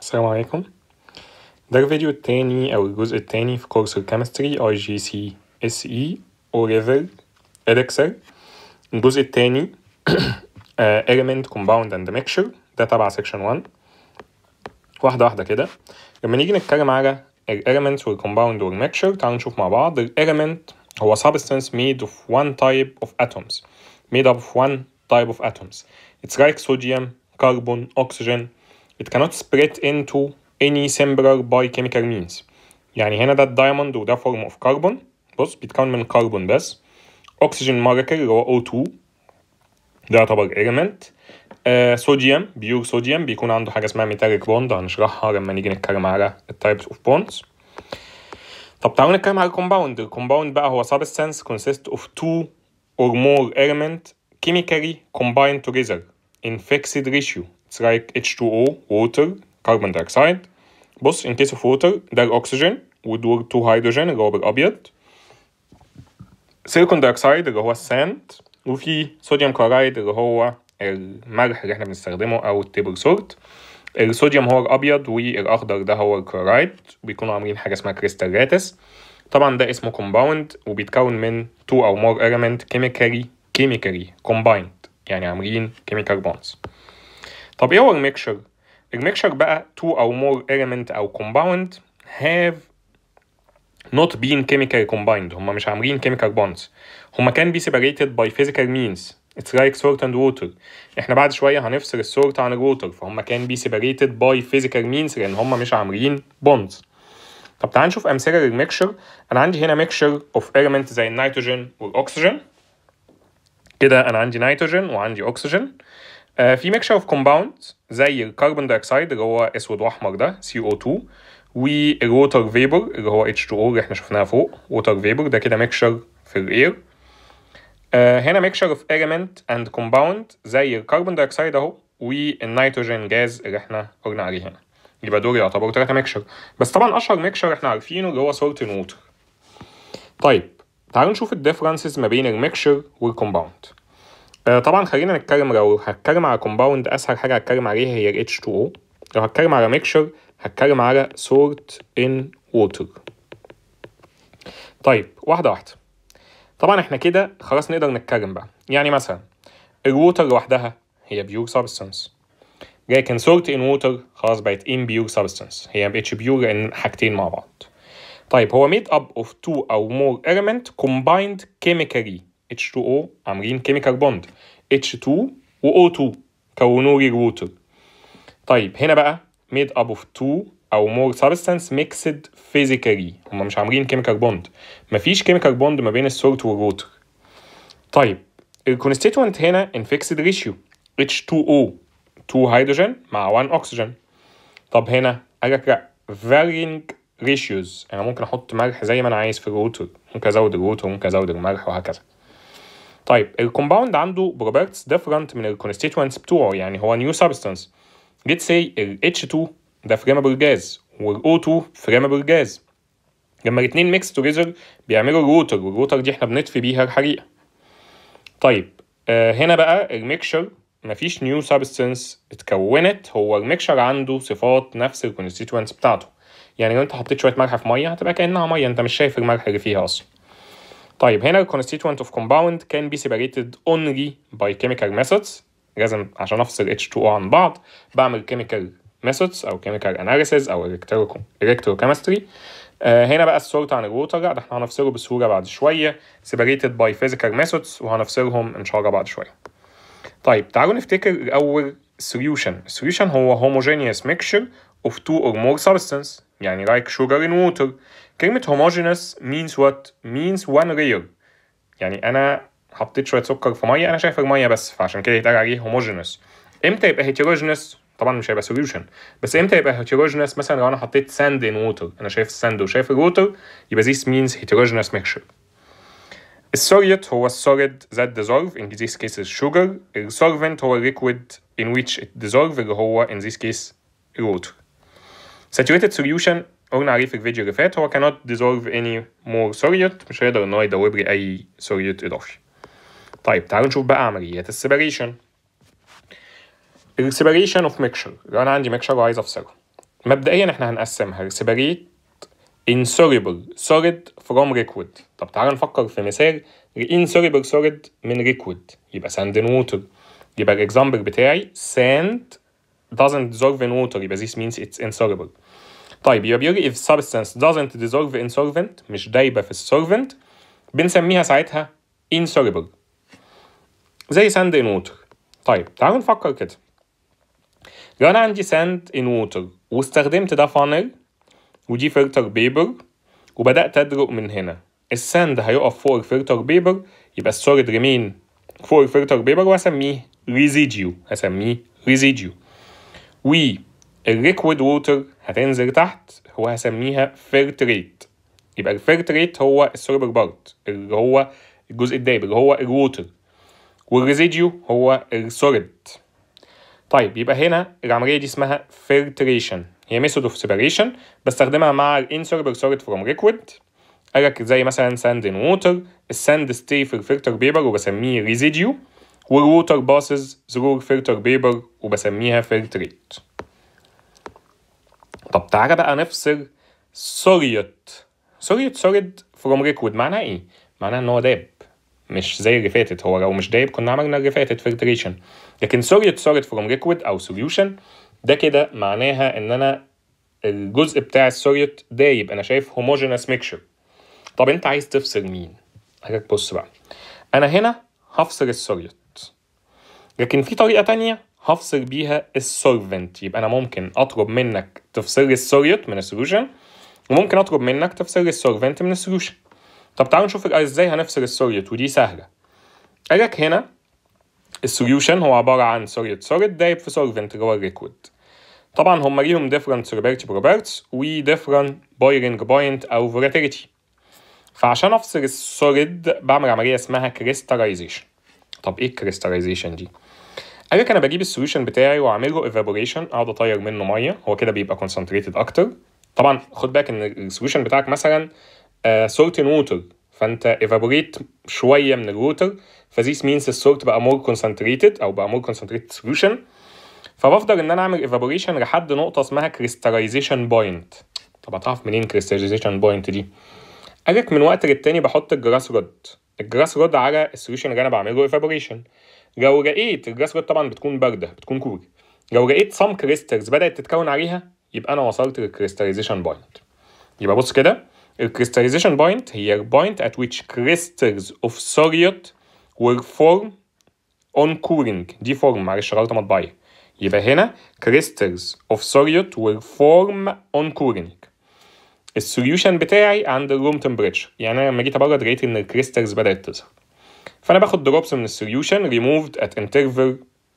السلام عليكم ده الفيديو التاني أو الجزء التاني في كورس الكيمستري اي جي سي اس اي او ليفل اليكسر الجزء التاني آه، element compound and mixture ده تبع section 1 واحدة واحدة كده لما نيجي نتكلم على ال elements وال compound وال mixture تعالوا نشوف مع بعض ال element هو substance made of one type of atoms made up of one type of atoms it's like sodium carbon oxygen it cannot split into any similar by chemical means يعني هنا ده الدايموند وده فورم اوف كربون بص بيتكون من كربون بس اكسجين مولكيول اللي هو O2 ده يعتبر element آه صوديوم بيور صوديوم بيكون عنده حاجه اسمها ميتاليك بوند هنشرحها لما نيجي نتكلم على التايبس اوف بوندز طب تعالوا نتكلم على الكومباوند الكومباوند بقى هو substance consist of two or more element chemically combined together in fixed ratio it's like H2O water carbon dioxide بص in case of water ده الأكسجين ودول تو هيدروجين اللي هو بالأبيض سيليكون دايوكسيد اللي هو الساند وفي صوديوم كلورايد اللي هو الملح اللي احنا بنستخدمه أو التيبل سولت الصوديوم هو الأبيض والأخضر ده هو الكلورايد بيكونوا عاملين حاجة اسمها كريستالاتس طبعا ده اسمه كومباوند وبيتكون من two أو more element chemically chemically combined يعني عاملين chemical bonds طب ايه هو الميكشر؟ الميكشر بقى two أو more element أو compound have not been chemically combined هما مش عاملين chemical bonds هما can be separated by physical means it's like salt and water احنا بعد شوية هنفصل السولت عن الووتر فهم can be separated by physical means لأن هما مش عاملين bonds طب تعال نشوف أمثلة للميكشر أنا عندي هنا ميكشر of element زي النيتروجين والأكسجين كده أنا عندي نيتروجين وعندي أكسجين آه في ميكشر اوف كومباوند زي الكربون دايوكسيد اللي هو اسود واحمر ده CO2 والووتر فيبر اللي هو H2O اللي احنا شفناها فوق ووتر فيبر ده كده ميكشر في الاير آه هنا ميكشر اوف element اند كومباوند زي الكربون دايوكسيد اهو والنيتروجين جاز اللي احنا قلنا عليه هنا يبقى دول يعتبروا تلاتة ميكشر بس طبعا اشهر ميكشر احنا عارفينه اللي هو سولت ووتر طيب تعالوا نشوف الديفرنسز ما بين الميكشر والكومباوند آه، طبعا خلينا نتكلم لو هتكلم على كومباوند اسهل حاجه هتكلم عليها هي ال H2O لو هتكلم على ميكشر هتكلم على salt in water طيب واحده واحده طبعا احنا كده خلاص نقدر نتكلم بقى يعني مثلا الووتر لوحدها هي بيور سبستانس لكن salt in water خلاص بقت impure substance هي مبقتش بيور لان حاجتين مع بعض طيب هو made up of two أو more element combined chemically H2O عاملين chemical bond H2 و O2 كونوا لي الووتر طيب هنا بقى made up of two أو more substance mixed physically هما مش عاملين chemical bond مفيش chemical bond ما بين السولت والووتر طيب الكونستيتوينت هنا in fixed ratio H2O 2 هيدروجين مع 1 أكسجين طب هنا قال لك لا varying ratios أنا ممكن أحط ملح زي ما أنا عايز في الووتر ممكن أزود الووتر ممكن أزود الملح وهكذا طيب الكومباوند عنده properties different من الكونستيتوينتس بتوعه يعني هو new substance let's say ال H2 ده flammable gas وال O2 flammable gas لما الاتنين mix together بيعملوا الووتر والووتر دي احنا بنطفي بيها الحريقة طيب آه هنا بقى الميكشر مفيش نيو سبستنس اتكونت هو الميكشر عنده صفات نفس الكونستيتوينتس بتاعته يعني لو انت حطيت شويه ملح في ميه هتبقى كانها ميه انت مش شايف الملح اللي فيها اصلا طيب هنا ال constituent of compound can be separated only by chemical methods لازم عشان افصل H2O عن بعض بعمل chemical methods او chemical analysis او electro- electrochemistry آه هنا بقى السولت عن الووتر لا ده احنا هنفصله بسهوله بعد شويه separated by physical methods وهنفصلهم ان شاء الله بعد شويه طيب تعالوا نفتكر الأول solution solution هو homogeneous mixture of two or more substance يعني like sugar in water كلمة homogeneous means what? means one layer يعني أنا حطيت شوية سكر في مية أنا شايف المية بس فعشان كده يتقال عليه homogeneous إمتى يبقى heterogeneous؟ طبعا مش هيبقى solution بس إمتى يبقى heterogeneous مثلا لو أنا حطيت sand in water أنا شايف الساند وشايف الووتر يبقى this means heterogeneous mixture السوليت هو السوليد that dissolve in this case is sugar السولفنت هو liquid in which it dissolve اللي هو in this case water saturated solution قلنا عليه في الفيديو اللي فات هو cannot dissolve any more solute مش هيقدر ان هو يدوب لي اي solute اضافي طيب تعالوا نشوف بقى عمليات السيبريشن السيبريشن اوف ميكشر لو انا عندي ميكشر وعايز افصله مبدئيا احنا هنقسمها separate insoluble solid from liquid طب تعال نفكر في مثال insoluble solid من liquid يبقى sand in water يبقى الاكزامبل بتاعي sand doesn't dissolve in water يبقى this means it's insoluble طيب يبقى بيقول لي if substance doesn't dissolve in solvent مش دايبة في السولفنت بنسميها ساعتها insoluble زي sand in water طيب تعالوا نفكر كده لو انا عندي sand in water واستخدمت ده فانل ودي فلتر بيبر وبدأت أدلق من هنا الساند هيقف فوق الفلتر بيبر يبقى السوليد ريمين فوق الفلتر بيبر وهسميه ريزيديو هسميه ريزيديو والليكويد ووتر هتنزل تحت وهسميها فلتريت يبقى الفلتريت هو السوليبر بارت اللي هو الجزء الدايب اللي هو الووتر والريزيديو هو السوليد طيب يبقى هنا العملية دي اسمها فلتريشن هي ميثود اوف سيبريشن بستخدمها مع الانسوليبل سوليد فروم ليكويد قالك زي مثلا ساند ان ووتر الساند ستي في الفلتر بيبر وبسميه ريزيديو والووتر باسز ثرو الفلتر بيبر وبسميها فلتريت طب تعالى بقى نفصل سوليوت سوليوت سوليد فروم ليكويد معناها ايه؟ معناها ان هو داب مش زي اللي فاتت هو لو مش دايب كنا عملنا اللي فاتت فلتريشن لكن سوليوت سوليد فروم ليكويد او سوليوشن ده كده معناها ان انا الجزء بتاع السوليوت دايب انا شايف هوموجينس ميكشر طب انت عايز تفصل مين؟ قالك بص بقى انا هنا هفصل السوليوت لكن في طريقة تانية هفصل بيها السولفنت يبقى انا ممكن اطلب منك تفصل لي السوليوت من السوليوشن وممكن اطلب منك تفصل لي السولفنت من السوليوشن طب تعالوا نشوف ازاي هنفصل السوليوت ودي سهلة قالك هنا السوليوشن هو عبارة عن سوليوت سوليد دايب في سولفنت اللي هو الليكويد طبعا هم ليهم different solubility properties و different boiling point أو volatility فعشان أفصل السوليد بعمل عملية اسمها كريستاليزيشن طب إيه الكريستاليزيشن دي؟ قال لك أنا بجيب السوليوشن بتاعي وأعمل له evaporation أقعد أطير منه مية هو كده بيبقى concentrated أكتر طبعا خد بالك إن السوليوشن بتاعك مثلا سولت ان ووتر فانت evaporate شويه من الووتر فذيس مينز السولت بقى مور concentrated او بقى مور concentrated solution فبفضل ان انا اعمل evaporation لحد نقطه اسمها crystallization point طب هتعرف منين crystallization point دي قالك من وقت للتاني بحط الجراس رود الجراس رود على السوليوشن اللي انا بعمله evaporation لو لقيت الجراس رود طبعا بتكون بارده بتكون كول لو لقيت some crystals بدات تتكون عليها يبقى انا وصلت للكريستاليزيشن بوينت يبقى بص كده الكريستاليزيشن بوينت هي البوينت at which crystals of solute will form on cooling دي فورم معلش غلطة مطبعية يبقى هنا crystals of solute will form on cooling السوليوشن بتاعي عند الروم تمبريتشر يعني انا لما جيت ابرد لقيت ان الكريستالز بدات تظهر فانا باخد دروبس من السوليوشن ريموفد ات انترفال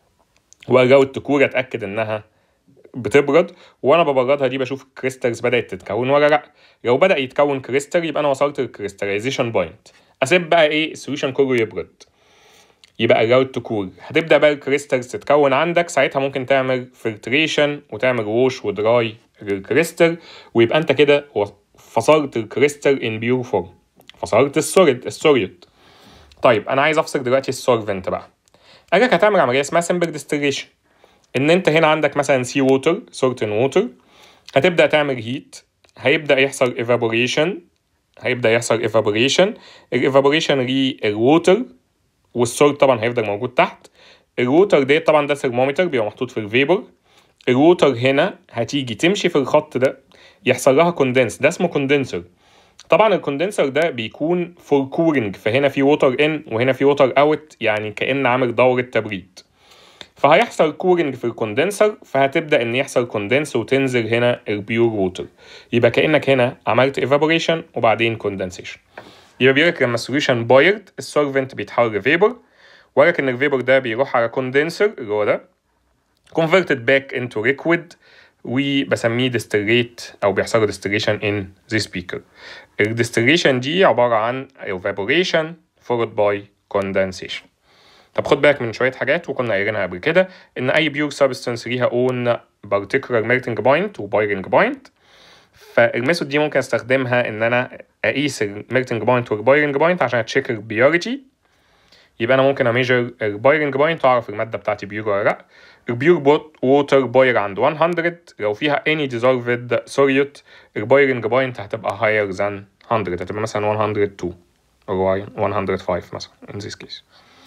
وارجع التكور اتاكد انها بتبرد وانا ببردها دي بشوف الكريستالز بدات تتكون ولا لا لو بدا يتكون كريستال يبقى انا وصلت للكريستاليزيشن بوينت اسيب بقى ايه السوليوشن كله يبرد يبقى الراوت تكور هتبدا بقى الكريستالز تتكون عندك ساعتها ممكن تعمل فلتريشن وتعمل ووش ودراي للكريستال ويبقى انت كده فصلت الكريستال ان بيور فورم فصلت السوليد السوليد طيب انا عايز افصل دلوقتي السولفنت بقى قالك هتعمل عمليه اسمها سمبل ديستيليشن ان انت هنا عندك مثلا سي ووتر سورتن ووتر هتبدا تعمل هيت هيبدا يحصل ايفابوريشن هيبدا يحصل ايفابوريشن الايفابوريشن للووتر والسولت طبعا هيفضل موجود تحت الووتر ديت طبعا ده ثرمومتر بيبقى محطوط في الفيبر الووتر هنا هتيجي تمشي في الخط ده يحصل لها كوندنس ده اسمه كوندنسر طبعا الكوندنسر ده بيكون فور كورنج فهنا في ووتر ان وهنا في ووتر اوت يعني كأن عامل دورة تبريد فهيحصل كورنج في الكوندنسر فهتبدا ان يحصل كوندنس وتنزل هنا البيور ووتر يبقى كانك هنا عملت ايفابوريشن وبعدين كوندنسيشن يبقى بيقولك لما السوليوشن بايرد السولفنت بيتحول لفيبر ولكن الفيبر ده بيروح على كوندنسر اللي هو ده converted back into liquid وبسميه distillate او بيحصل له distillation in the speaker الديستليشن دي عبارة عن evaporation followed by condensation طب خد بالك من شويه حاجات وكنا قايلينها قبل كده ان اي بيور سبستانس ليها اون particular melting point وبايرنج بوينت فالميثود دي ممكن استخدمها ان انا اقيس الميلتنج بوينت والبايرنج بوينت عشان اتشيك البيوريتي يبقى انا ممكن اميجر البويلنج بوينت واعرف الماده بتاعتي بيور ولا لا البيور ووتر بوير عند 100 لو فيها any dissolved solute البويلنج بوينت هتبقى higher than 100 هتبقى مثلا 102 or 105 مثلا in this case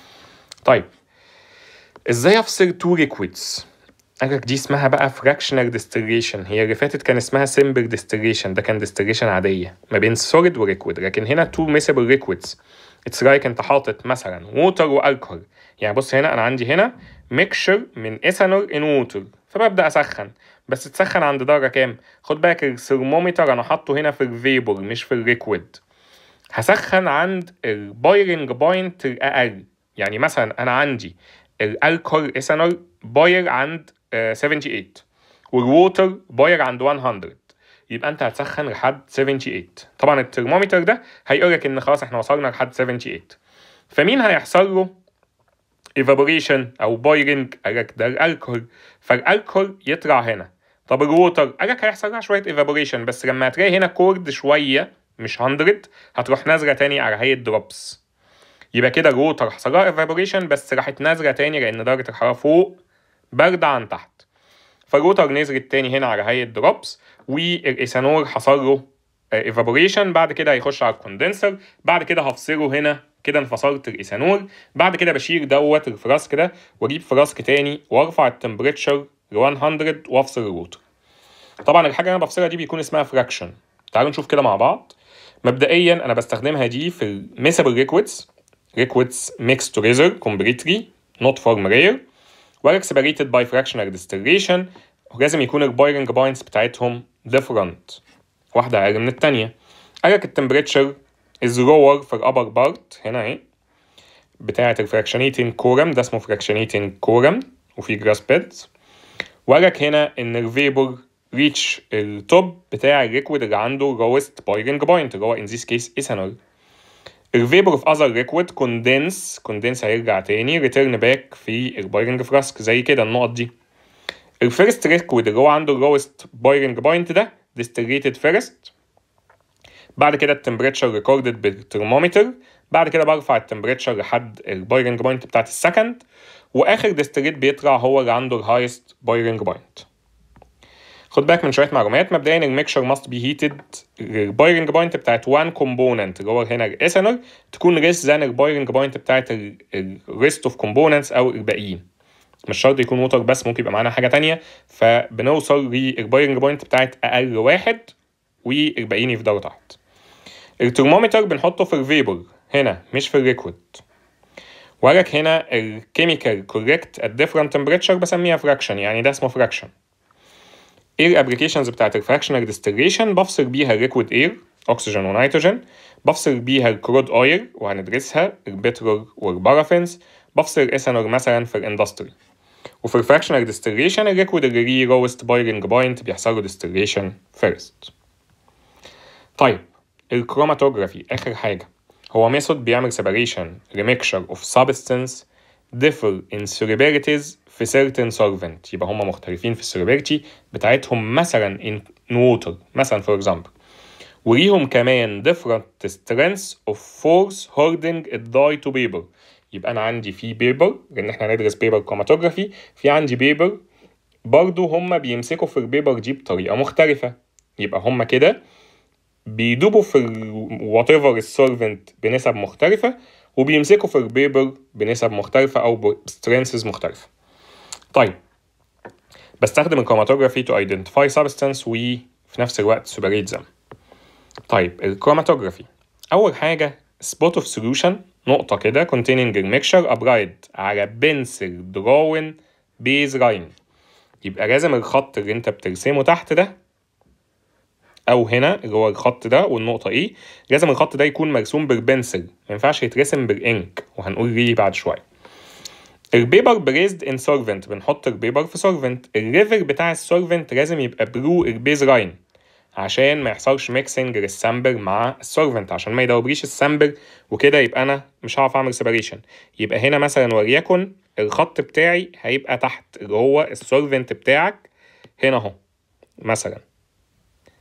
طيب ازاي افصل تو liquids قالك دي اسمها بقى fractional distillation هي اللي فاتت كان اسمها simple distillation ده كان distillation عادية ما بين solid و liquid لكن هنا two miscible liquids اتس لايك انت حاطط مثلا ووتر والكحول يعني بص هنا انا عندي هنا ميكشر من ايثانول ان ووتر فببدا اسخن بس تسخن عند درجه كام خد بالك الثرمومتر انا حاطه هنا في الفيبور مش في الليكويد هسخن عند البويلنج بوينت الاقل يعني مثلا انا عندي الالكول ايثانول بويل عند 78 والووتر بويل عند 100 يبقى انت هتسخن لحد 78 طبعا الترمومتر ده هيقول لك ان خلاص احنا وصلنا لحد 78 فمين هيحصل له ايفابوريشن او بويلنج قال لك ده الالكول فالالكول يطلع هنا طب الووتر قال لك هيحصل لها شويه ايفابوريشن بس لما هتلاقي هنا كورد شويه مش 100 هتروح نازله تاني على هيئه دروبس يبقى كده الووتر حصل لها ايفابوريشن بس راحت نازله تاني لان درجه الحراره فوق بارده عن تحت فالووتر نزلت تاني هنا على هيئه دروبس والايثانول حصل له ايفابوريشن بعد كده هيخش على الكوندنسر بعد كده هفصله هنا كده انفصلت الايثانول بعد كده بشيل دوت الفلاسك ده واجيب فلاسك تاني وارفع التمبريتشر ل 100 وافصل الووتر طبعا الحاجه اللي انا بفصلها دي بيكون اسمها فراكشن تعالوا نشوف كده مع بعض مبدئيا انا بستخدمها دي في الميسبل ليكويدز liquids mixed together completely not form rare ولا separated by fractional distillation ولازم يكون البويلنج بوينتس بتاعتهم different واحدة أقل من التانية قالك التمبريتشر is lower في الأبر بارت هنا اهي بتاعة الفراكشنيتنج كورم ده اسمه فراكشنيتنج كورم وفي جراس بيدز وقالك هنا إن الفيبور ريتش التوب بتاع الليكويد اللي عنده lowest boiling point اللي هو in this case ethanol الفيبر في اذر ليكويد كوندنس كوندنس هيرجع تاني ريتيرن باك في البويلنج فلاسك زي كده النقط دي الفيرست ليكويد اللي هو عنده اللوست بويلنج بوينت ده ديستليتد فيرست بعد كده التمبريتشر ريكوردد بالترمومتر بعد كده برفع التمبريتشر لحد البويلنج بوينت بتاعت السكند واخر ديستليت بيطلع هو اللي عنده الهايست بويلنج بوينت خد بالك من شويه معلومات مبدئيا الميكشر ماست بي هيتد البويلنج بوينت بتاعت وان كومبوننت اللي هو هنا الايثانول تكون ريس ذان البويلنج بوينت بتاعت الريست اوف كومبوننتس او الباقيين مش شرط يكون ووتر بس ممكن يبقى معانا حاجه تانية فبنوصل للبويلنج بوينت بتاعت اقل واحد والباقيين يفضلوا تحت الترمومتر بنحطه في الفيبر هنا مش في الليكويد وقالك هنا الكيميكال كوريكت ات ديفرنت تمبريتشر بسميها فراكشن يعني ده اسمه فراكشن ايه الابلكيشنز بتاعت الفراكشنال ديستليشن بفصل بيها الليكويد اير اكسجين ونيتروجين بفصل بيها الكرود اويل وهندرسها البترول والبارافينز بفصل الايثانول مثلا في الاندستري وفي الفراكشنال ديستليشن الليكويد اللي ليه lowest boiling point بيحصل له ديستليشن فيرست طيب الكروماتوجرافي اخر حاجه هو ميثود بيعمل separation remixture of substance differ in solubilities في certain solvent يبقى هم مختلفين في السولوبيلتي بتاعتهم مثلا in water مثلا for example وليهم كمان different strengths of force holding it dye to paper يبقى انا عندي في بيبر لان احنا هندرس بيبر كروماتوجرافي في عندي بيبر برضو هم بيمسكوا في البيبر دي بطريقه مختلفه يبقى هم كده بيدوبوا في وات ايفر السولفنت بنسب مختلفه وبيمسكوا في البيبر بنسب مختلفه او بسترينثز مختلفه طيب بستخدم الكروماتوجرافي to identify substance وفي نفس الوقت separate them طيب الكروماتوجرافي أول حاجة spot of solution نقطة كده containing a mixture applied على بنسل دراون بيز لاين يبقى لازم الخط اللي انت بترسمه تحت ده او هنا اللي هو الخط ده والنقطة ايه لازم الخط ده يكون مرسوم بالبنسل ما ينفعش يترسم بالانك وهنقول ليه بعد شوية البيبر بريزد ان سولفنت بنحط البيبر في سولفنت الليفل بتاع السولفنت لازم يبقى برو البيز لاين عشان ما يحصلش ميكسنج للسامبل مع السولفنت عشان ما يدوبليش السامبل وكده يبقى انا مش هعرف اعمل سيبريشن يبقى هنا مثلا وليكن الخط بتاعي هيبقى تحت اللي هو السولفنت بتاعك هنا اهو مثلا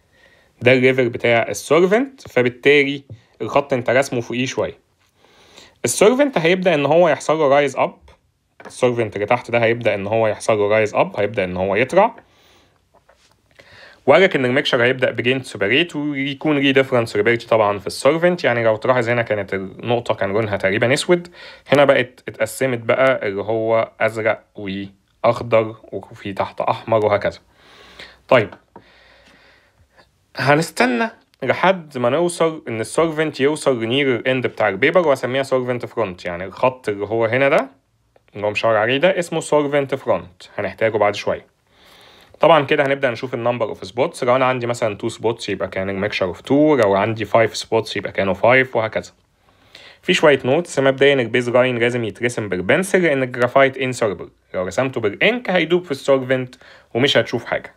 ده الليفل بتاع السولفنت فبالتالي الخط انت رسمه فوقيه شويه السيرفنت هيبدا ان هو يحصل له رايز اب السيرفنت اللي تحت ده هيبدا ان هو يحصل له رايز اب هيبدا ان هو يطلع وقال لك ان الميكشر هيبدا بجين سوبريت ويكون ليه ديفرنس ريبيرتي طبعا في السيرفنت يعني لو تلاحظ هنا كانت النقطه كان لونها تقريبا اسود هنا بقت اتقسمت بقى اللي هو ازرق واخضر وفي تحت احمر وهكذا طيب هنستنى لحد ما نوصل ان السيرفنت يوصل لنير الاند بتاع البيبر واسميها سيرفنت فرونت يعني الخط اللي هو هنا ده اللي هو مشاور عليه ده اسمه سيرفنت فرونت هنحتاجه بعد شويه طبعا كده هنبدا نشوف النمبر اوف سبوتس لو انا عندي مثلا 2 سبوتس يبقى كان الميكشر اوف 2 لو عندي 5 سبوتس يبقى كانوا 5 وهكذا في شويه نوتس مبدئيا البيز لاين لازم يترسم بالبنسل لان الجرافايت انسولبل لو رسمته بالانك هيدوب في السولفنت ومش هتشوف حاجه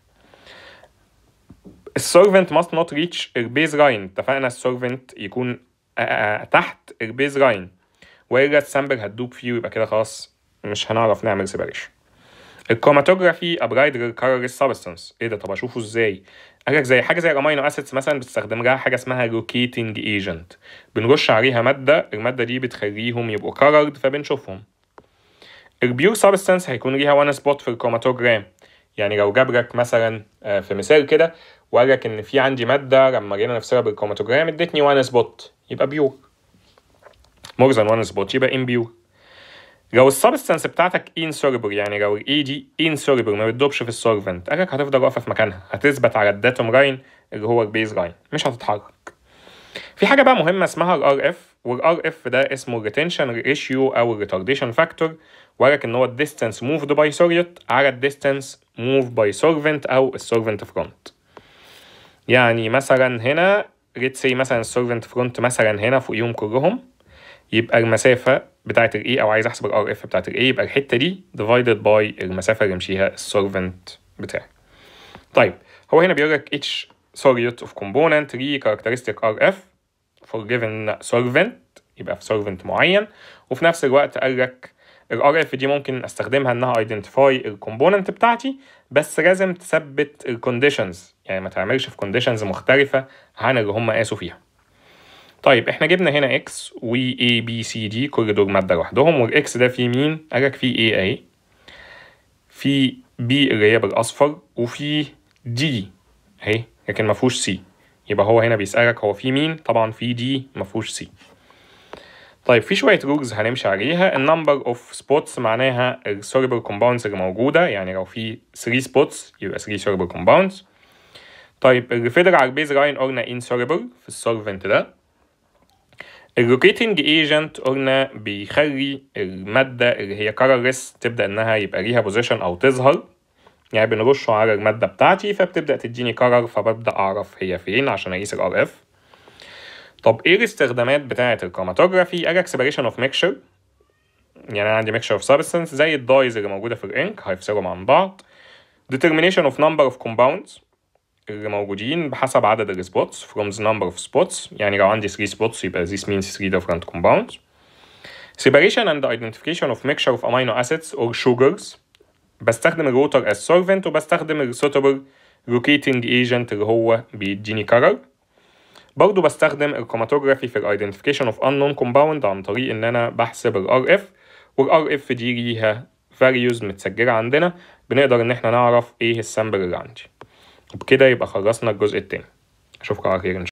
السولفنت must not reach البيز لاين اتفقنا السولفنت يكون تحت البيز لاين والا السامبل هتدوب فيه ويبقى كده خلاص مش هنعرف نعمل سيبريشن الكروماتوجرافي ابرايد للكارل سبستانس ايه ده طب اشوفه ازاي قالك زي حاجه زي الامينو اسيدز مثلا بتستخدم لها حاجه اسمها لوكيتنج ايجنت بنرش عليها ماده الماده دي بتخليهم يبقوا كارلد فبنشوفهم البيور سبستانس هيكون ليها وان سبوت في الكروماتوجرام يعني لو جاب لك مثلا في مثال كده وقال لك ان في عندي ماده لما جينا نفسرها بالكروماتوجرام ادتني وان سبوت يبقى بيور مور ذان وان سبوت يبقى امبيور لو السبستانس بتاعتك انسوليبل يعني لو الاي دي انسوليبل ما بتدوبش في السولفنت قالك هتفضل واقفه في مكانها هتثبت على الداتوم لاين اللي هو البيز لاين مش هتتحرك في حاجه بقى مهمه اسمها الار اف والار اف ده اسمه الريتنشن ريشيو او الريتارديشن فاكتور وقالك ان هو الديستانس موفد باي سوليوت على الديستانس موف باي سولفنت او السولفنت فرونت يعني مثلا هنا ليتس سي مثلا السولفنت فرونت مثلا هنا فوقيهم كلهم يبقى المسافة بتاعة ال A أو عايز أحسب ال RF بتاعة ال A يبقى الحتة دي divided by المسافة اللي يمشيها السولفنت بتاعي. طيب هو هنا بيقول لك each solute of component ليه characteristic RF for given solvent يبقى في solvent معين وفي نفس الوقت قال لك ال RF دي ممكن استخدمها انها identify الكومبوننت بتاعتي بس لازم تثبت الكونديشنز يعني ما تعملش في كونديشنز مختلفة عن اللي هم قاسوا فيها. طيب احنا جبنا هنا اكس و A B C D كل دول مادة لوحدهم والاكس ده فيه مين؟ قالك فيه A اهي في B اللي هي بالأصفر وفي D اهي لكن مفهوش C يبقى هو هنا بيسألك هو في مين؟ طبعا في D مفهوش C طيب في شوية رولز هنمشي عليها النمبر اوف سبوتس معناها السوليبل كومباوندز اللي موجودة يعني لو في 3 سبوتس يبقى 3 سوليبل كومباوندز طيب الريفيدر على البيز لاين قلنا insoluble في السولفنت ده الروكيتنج ايجنت قلنا بيخلي المادة اللي هي كارلس تبدأ إنها يبقى ليها بوزيشن أو تظهر يعني بنرشه على المادة بتاعتي فبتبدأ تديني كارر فببدأ أعرف هي فين عشان أقيس ال RF طب إيه الاستخدامات بتاعة الكروماتوجرافي؟ قالك separation of mixture يعني أنا عندي mixture of substance زي الدايز اللي موجودة في الإنك هيفصلهم عن بعض determination of number of compounds اللي موجودين بحسب عدد السبوتس from the number of spots يعني لو عندي 3 spots يبقى this means 3 different compounds separation and identification of mixture of amino acids or sugars بستخدم الووتر as solvent وبستخدم ال suitable rotating agent اللي هو بيديني كرر برضه بستخدم الكروماتوجرافي في ال identification of unknown compound عن طريق إن أنا بحسب ال RF وال RF دي ليها values متسجلة عندنا بنقدر إن احنا نعرف إيه السامبل اللي عندي وبكده يبقى خلصنا الجزء التاني أشوفكم على خير إن شاء الله